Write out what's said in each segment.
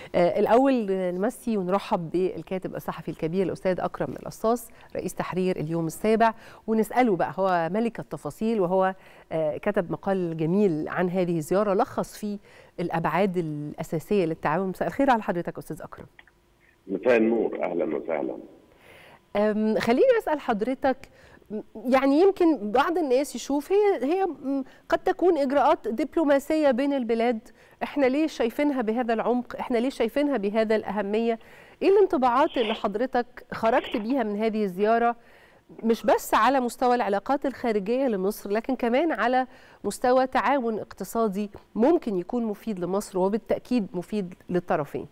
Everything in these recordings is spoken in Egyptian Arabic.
آه الاول نمسي ونرحب بالكاتب الصحفي الكبير الاستاذ اكرم القصاص رئيس تحرير اليوم السابع ونساله بقى هو ملك التفاصيل وهو آه كتب مقال جميل عن هذه الزياره لخص فيه الابعاد الاساسيه للتعاون مساء الخير على حضرتك استاذ اكرم مساء النور اهلا وسهلا خليني اسال حضرتك يعني يمكن بعض الناس يشوف هي هي قد تكون اجراءات دبلوماسيه بين البلاد احنا ليه شايفينها بهذا العمق احنا ليه شايفينها بهذا الاهميه ايه الانطباعات اللي حضرتك خرجت بيها من هذه الزياره مش بس على مستوى العلاقات الخارجيه لمصر لكن كمان على مستوى تعاون اقتصادي ممكن يكون مفيد لمصر وبالتاكيد مفيد للطرفين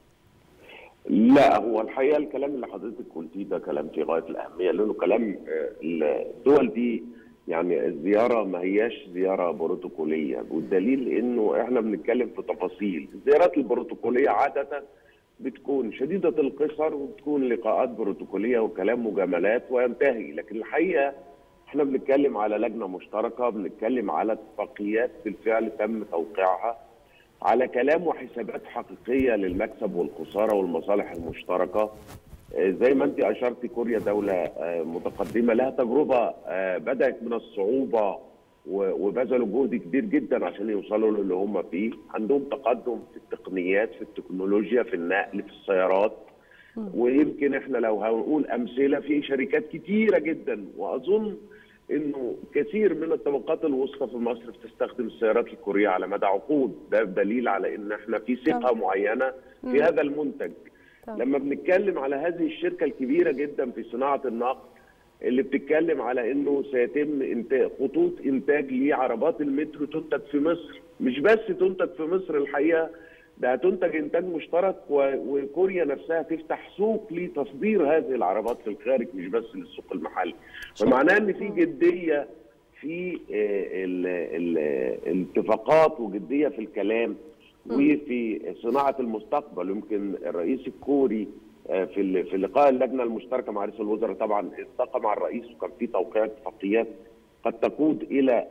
لا هو الحقيقه الكلام اللي حضرتك قلتيه ده كلام في غايه الاهميه لانه كلام الدول دي يعني الزياره ما هياش زياره بروتوكوليه والدليل انه احنا بنتكلم في تفاصيل الزيارات البروتوكوليه عاده بتكون شديده القصر وبتكون لقاءات بروتوكوليه وكلام مجاملات وينتهي لكن الحقيقه احنا بنتكلم على لجنه مشتركه بنتكلم على اتفاقيات بالفعل تم توقيعها على كلام وحسابات حقيقيه للمكسب والخساره والمصالح المشتركه زي ما انت اشرتي كوريا دوله متقدمه لها تجربه بدات من الصعوبه وبذلوا جهد كبير جدا عشان يوصلوا للي هم فيه عندهم تقدم في التقنيات في التكنولوجيا في النقل في السيارات ويمكن احنا لو هنقول امثله في شركات كتيره جدا واظن انه كثير من الطبقات الوسطى في مصر بتستخدم السيارات الكوريه على مدى عقود ده دليل على ان احنا في ثقه معينه في هذا المنتج لما بنتكلم على هذه الشركه الكبيره جدا في صناعه النقل اللي بتتكلم على انه سيتم انتاج خطوط انتاج لعربات المترو تنتج في مصر مش بس تنتج في مصر الحقيقه ده هتنتج انتاج مشترك وكوريا نفسها تفتح سوق لتصدير هذه العربات في الخارج مش بس للسوق المحلي فمعناه ان في جديه في الاتفاقات وجديه في الكلام وفي صناعه المستقبل يمكن الرئيس الكوري في في لقاء اللجنه المشتركه مع رئيس الوزراء طبعا التقى مع الرئيس وكان في توقيع اتفاقيات قد تقود الى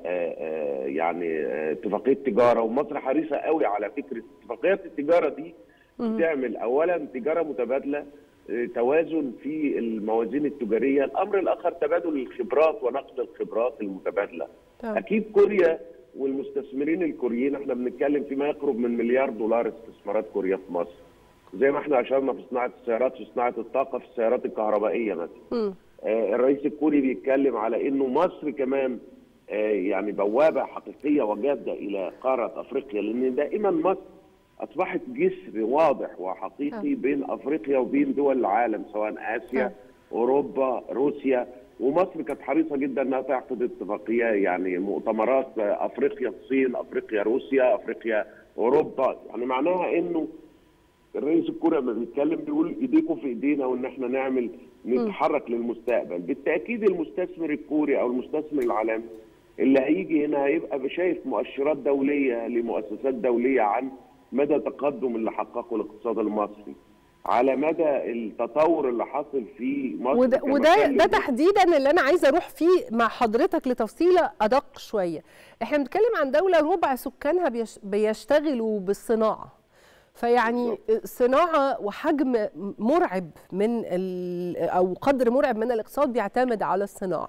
يعني اتفاقيه تجاره ومصر حريصه قوي على فكره اتفاقيات التجاره دي بتعمل اولا تجاره متبادله توازن في الموازين التجاريه، الامر الاخر تبادل الخبرات ونقل الخبرات المتبادله. طبعا. اكيد كوريا والمستثمرين الكوريين احنا بنتكلم فيما يقرب من مليار دولار استثمارات كوريا في مصر. زي ما احنا اشرنا في صناعه السيارات في صناعه الطاقه في السيارات الكهربائيه مثلا. آه الرئيس الكوري بيتكلم على انه مصر كمان آه يعني بوابه حقيقيه وجاده الى قاره افريقيا لان دائما مصر اصبحت جسر واضح وحقيقي بين افريقيا وبين دول العالم سواء اسيا اوروبا روسيا ومصر كانت حريصه جدا انها تعقد اتفاقيه يعني مؤتمرات افريقيا الصين افريقيا روسيا افريقيا اوروبا يعني معناها انه الرئيس الكوري لما بيتكلم بيقول ايديكم في ايدينا وان احنا نعمل نتحرك للمستقبل بالتاكيد المستثمر الكوري او المستثمر العالمي اللي هيجي هنا هيبقى شايف مؤشرات دوليه لمؤسسات دوليه عن مدى تقدم اللي حققه الاقتصاد المصري على مدى التطور اللي حصل في مصر وده, وده ده تحديدا اللي انا عايزه اروح فيه مع حضرتك لتفصيله ادق شويه احنا بنتكلم عن دوله ربع سكانها بيشتغلوا بالصناعه فيعني صناعه وحجم مرعب من او قدر مرعب من الاقتصاد بيعتمد على الصناعه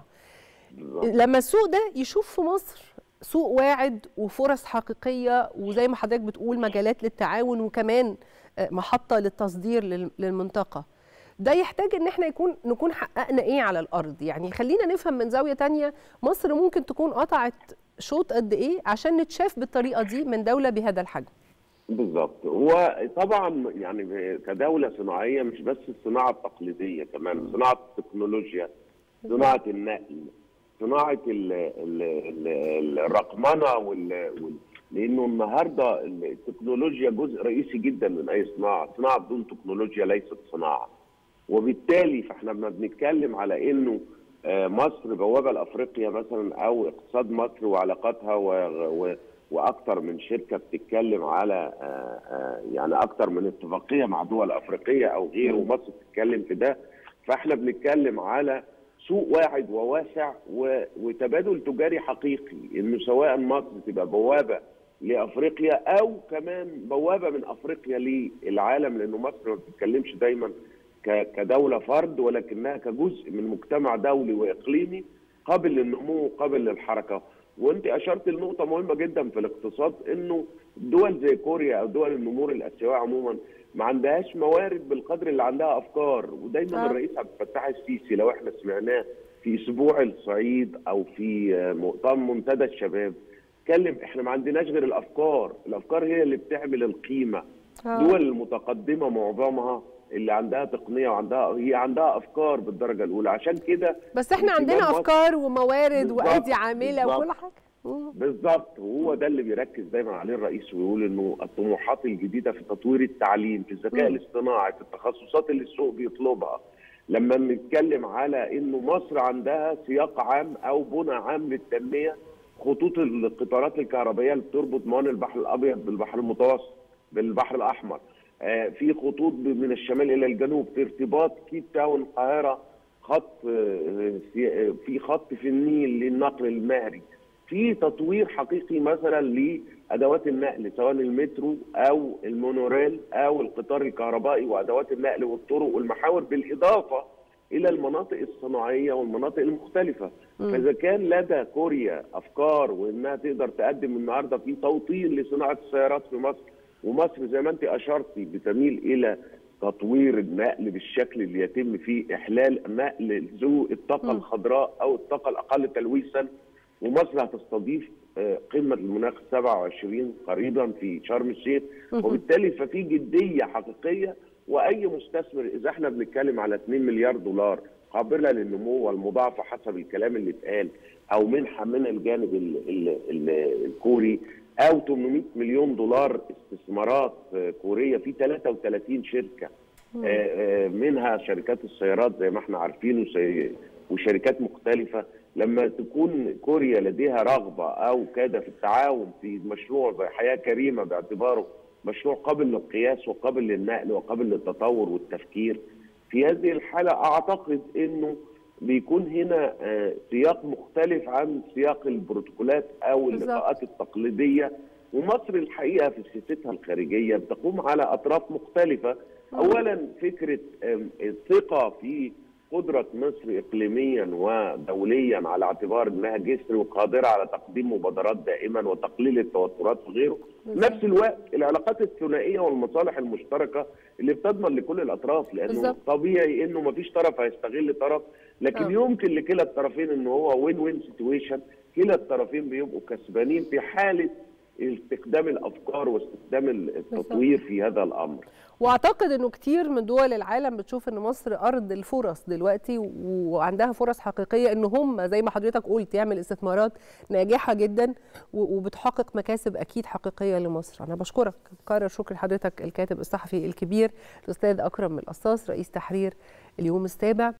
لما السوق ده يشوف في مصر سوق واعد وفرص حقيقيه وزي ما حضرتك بتقول مجالات للتعاون وكمان محطه للتصدير للمنطقه ده يحتاج ان احنا يكون نكون حققنا ايه على الارض يعني خلينا نفهم من زاويه تانية مصر ممكن تكون قطعت شوط قد ايه عشان نتشاف بالطريقه دي من دوله بهذا الحجم بالظبط هو طبعا يعني كدوله صناعيه مش بس الصناعه التقليديه كمان صناعه التكنولوجيا صناعه النقل صناعه ال ال ال الرقمنه وال لانه النهارده التكنولوجيا جزء رئيسي جدا من اي صناعه، صناعه بدون تكنولوجيا ليست صناعه. وبالتالي فاحنا لما بنتكلم على انه مصر بوابه لافريقيا مثلا او اقتصاد مصر وعلاقاتها و, و واكثر من شركه بتتكلم على يعني اكثر من اتفاقيه مع دول افريقيه او غيره ومصر بتتكلم في ده فاحنا بنتكلم على سوق واعد وواسع وتبادل تجاري حقيقي انه سواء مصر تبقى بوابه لافريقيا او كمان بوابه من افريقيا للعالم لانه مصر ما بتتكلمش دايما كدوله فرد ولكنها كجزء من مجتمع دولي واقليمي قابل للنمو وقابل للحركه وانت اشرت لنقطه مهمه جدا في الاقتصاد انه دول زي كوريا او دول النمور الاسيويه عموما ما عندهاش موارد بالقدر اللي عندها افكار ودايما آه. الرئيس عبد الفتاح السيسي لو احنا سمعناه في اسبوع الصعيد او في مؤتمر منتدى الشباب اتكلم احنا ما عندناش غير الافكار الافكار هي اللي بتعمل القيمه آه. دول المتقدمه معظمها اللي عندها تقنيه وعندها هي عندها افكار بالدرجه الاولى عشان كده بس احنا عندنا افكار وموارد وايدي عامله وكل حاجه بالظبط وهو ده اللي بيركز دايما عليه الرئيس ويقول انه الطموحات الجديده في تطوير التعليم في الذكاء الاصطناعي في التخصصات اللي السوق بيطلبها لما بنتكلم على انه مصر عندها سياق عام او بنى عام للتنميه خطوط القطارات الكهربائيه اللي بتربط موانئ البحر الابيض بالبحر المتوسط بالبحر الاحمر آه في خطوط من الشمال الى الجنوب في ارتباط كيب تاون القاهره خط آه في خط في النيل للنقل المهري في تطوير حقيقي مثلا لادوات النقل سواء المترو او المونوريل او القطار الكهربائي وادوات النقل والطرق والمحاور بالاضافه الى المناطق الصناعيه والمناطق المختلفه م. فاذا كان لدى كوريا افكار وانها تقدر تقدم النهارده في توطين لصناعه السيارات في مصر ومصر زي ما انت اشرتي بتميل الى تطوير النقل بالشكل اللي يتم فيه احلال نقل ذو الطاقه م. الخضراء او الطاقه الاقل تلويثا ومصر هتستضيف قمه المناخ 27 قريبا في شرم الشيخ وبالتالي ففي جديه حقيقيه واي مستثمر اذا احنا بنتكلم على 2 مليار دولار قابله للنمو والمضاعفه حسب الكلام اللي اتقال او منحه من الجانب ال ال ال الكوري او 800 مليون دولار استثمارات كوريه في 33 شركه منها شركات السيارات زي ما احنا عارفين وشركات مختلفه لما تكون كوريا لديها رغبه او كاد في التعاون في مشروع حياه كريمه باعتباره مشروع قابل للقياس وقابل للنقل وقابل للتطور والتفكير في هذه الحاله اعتقد انه بيكون هنا سياق مختلف عن سياق البروتوكولات او اللقاءات التقليديه ومصر الحقيقه في سياستها الخارجيه بتقوم على اطراف مختلفه اولا فكره الثقه في قدرة مصر إقليميا ودوليا على اعتبار أنها جسر وقادرة على تقديم مبادرات دائما وتقليل التوترات وغيره نفس الوقت العلاقات الثنائية والمصالح المشتركة اللي بتضمن لكل الأطراف لأنه بالزبط. طبيعي أنه ما فيش طرف هيستغل طرف لكن أوه. يمكن لكلا الطرفين أنه هو وين وين سيتويشن كلا الطرفين بيبقوا كسبانين في حالة استخدام الافكار واستخدام التطوير في هذا الامر واعتقد انه كتير من دول العالم بتشوف ان مصر ارض الفرص دلوقتي وعندها فرص حقيقيه ان هم زي ما حضرتك قلت يعمل استثمارات ناجحه جدا وبتحقق مكاسب اكيد حقيقيه لمصر انا بشكرك بكرر شكر لحضرتك الكاتب الصحفي الكبير الاستاذ اكرم القصاص رئيس تحرير اليوم السابع